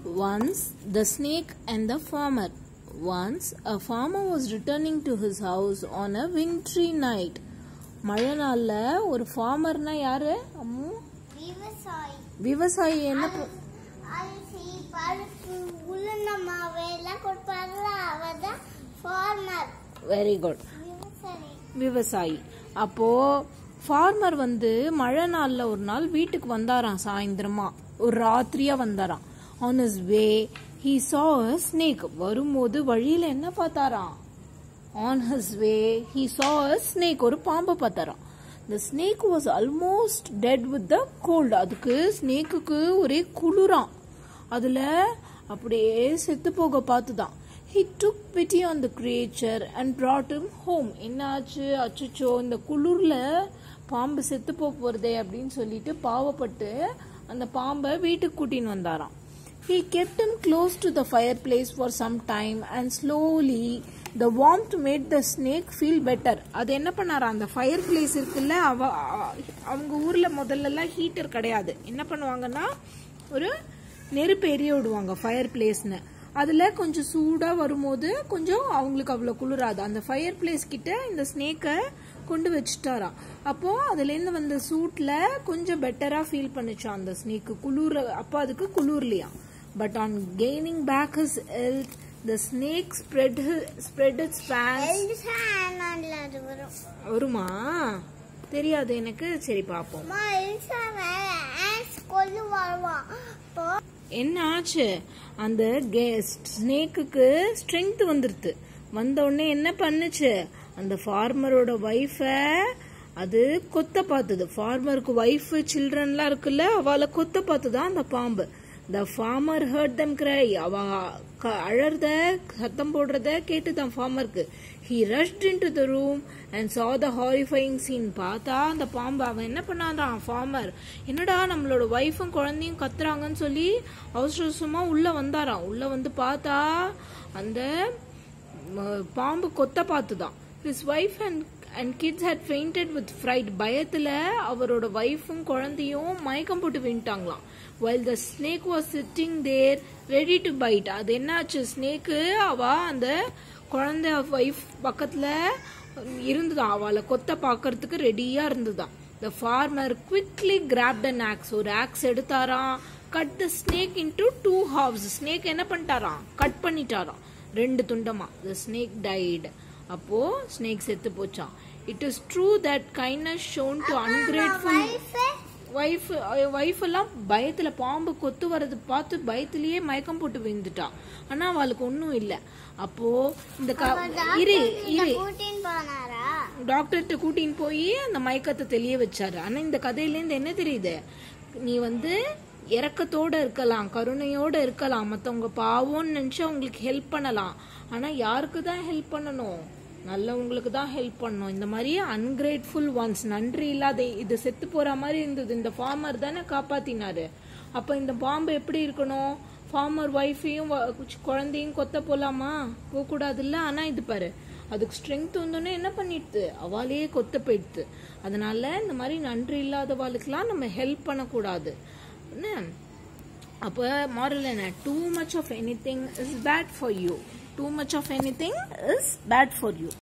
Once the snake and the farmer. Once a farmer was returning to his house on a wintry night. மழை நாள்ல ஒரு ஃபார்மர்னா யாரு அம்மு விவசாயி விவசாயி என்ன ப- அரிசி பருப்பு உளுந்த மாவு எல்லாம் கொடுப்பாங்கல்ல அவர் தான் ஃபார்மர் வெரி குட் விவசாயி விவசாயி அப்போ ஃபார்மர் வந்து மழை நாள்ல ஒரு நாள் வீட்டுக்கு வந்தாராம் சாயந்தரமா ஒரு ராத்திரியா வந்தாராம் on his way he saw a snake வரும்போது வழியில என்ன பார்த்தாராம் on his way he saw a snake ஒரு பாம்பை பார்த்தாராம் the snake was almost dead with the cold அதுக்கு ஸ்னேக்குக்கு ஒரே குளிராம் அதுல அப்படியே செத்து போக பார்த்துதான் he took pity on the creature and brought him home என்னாச்சு அச்சச்சோ இந்த குளிர்ல பாம்பு செத்து போக போறதே அப்படின்னு சொல்லிட்டு பாவப்பட்டு அந்த பாம்பை வீட்டுக்கு கூட்டின்னு வந்தாராம் he kept him close to the fireplace for some time and slowly the warmth made the snake feel better அது என்ன பண்ணாரா அந்த ஃபயர் பிளேஸ் இருக்குல்ல அவ அ- அவங்க ஊர்ல முதல்ல எல்லாம் ஹீட்டர் கிடையாது என்ன பண்ணுவாங்கன்னா ஒரு நெருப்பு எரிய விடுவாங்க ஃபயர் பிளேஸ்னு அதுல கொஞ்சம் சூடா வரும்போது கொஞ்சம் அவங்களுக்கு அவ்வளவு குளிராது அந்த ஃபயர் பிளேஸ் கிட்ட இந்த ஸ்னேக்கை கொண்டு வச்சுட்டாராம் அப்போ அதுல இருந்து வந்த சூட்ல கொஞ்சம் பெட்டரா ஃபீல் பண்ணுச்சான் அந்த ஸ்னேக்கு குளிர் அப்போ அதுக்கு குளிர்லையா but on gaining back his health the snake spread his- spread its fangs எல்சா ஆனான்ல அது வரும் வருமா தெரியாது எனக்கு சரி பாப்போம் அம்மா எல்சா ஆன்ஸ் கொல்லு வருவான் இப்போ என்ன ஆச்சு அந்த ஸ்னேக்குக்கு ஸ்ட்ரென்த் வந்துருது வந்த உடனே என்ன பண்ணுச்சு அந்த ஃபார்மரோட ஒய்ஃப அது கொத்த பார்த்தது ஃபார்மருக்கு ஒய்ஃப் சில்ட்ரன்லாம் இருக்குல்ல அவளை கொத்த பார்த்ததான் அந்த பாம்பு த ஃபார்மர் ஹர்ட் தம் கிரை அவ க- அழறத சத்தம் போடுறத கேட்டுதான் ஃபார்மருக்கு he rushed into the room and saw the horrifying scene பார்த்தா அந்த பாம்பு அவன் என்ன பண்ணாதான் ஃபார்மர் என்னடா நம்மளோட ஒய்ஃபும் குழந்தையும் கத்துறாங்கன்னு சொல்லி அவசர அவசரமா உள்ள வந்தாராம் உள்ள வந்து பார்த்தா அந்த ம- பாம்பு கொத்த பார்த்துதான் his wife and and kids had fainted with fright பயத்துல அவரோட ஒய்ஃபும் குழந்தையும் மயக்கம் போட்டு விட்டாங்களாம் while the snake was sitting there ready to bite அது என்னாச்சு ஸ்னேக்கு அவ அந்த குழந்தை ஒய்ஃப் பக்கத்துல இருந்துதான் அவளை கொத்த பாக்குறதுக்கு ரெடியா இருந்துதான் the farmer quickly grabbed an axe ஒரு ஆக்ஸ் எடுத்தாராம் cut the snake into two halves snake என்ன பண்ணிட்டாராம் கட் பண்ணிட்டாராம் ரெண்டு துண்டமா த ஸ்னேக் டைட் அப்போ ஸ்னேக் செத்து போச்சான் it is true that kindness shown to ungrateful wife wife எல்லாம் பயத்துல பாம்பு கொத்து வர்றது பார்த்து பயத்திலேயே மயக்கம் போட்டு விழுந்துட்டா ஆனா அவளுக்கு ஒன்றும் இல்ல அப்போ இந்த க- இரு இரு கூட்டின்னு போனாரா டாக்டர்கிட்ட கூட்டின்னு போய் அந்த மயக்கத்தை தெளிய வச்சாரு ஆனா இந்த கதையிலேருந்து என்ன தெரியுது நீ வந்து இரக்கத்தோட இருக்கலாம் கருணையோட இருக்கலாம் மத்தவங்க பாவம்னு நினைச்சு அவங்களுக்கு ஹெல்ப் பண்ணலாம் ஆனா யாருக்கு தான் ஹெல்ப் பண்ணணும் நல்லவங்களுக்கு தான் ஹெல்ப் பண்ணணும் இந்த மாதிரி அன்கிரேட்ஃபுல் ஒன்ஸ் நன்றி இல்லாத இது செத்து போற மாதிரி இருந்தது இந்த ஃபார்மர் தானே காப்பாத்தினாரு அப்ப இந்த பாம்பு எப்படி இருக்கணும் ஃபார்மர் ஒய்ஃபையும் குழந்தையும் கொத்த போலாமா போக கூடாதுல்ல ஆனா இது பாரு அதுக்கு ஸ்ட்ரென்த் வந்தோடனே என்ன பண்ணிடுது அவாலேயே கொத்த போயிடுது அதனால இந்த மாதிரி நன்றி இல்லாதவாளுக்கெல்லாம் நம்ம ஹெல்ப் பண்ணக்கூடாது என்ன அப்போ மாரல் என்ன too much of anything is bad for you too much of anything is bad for you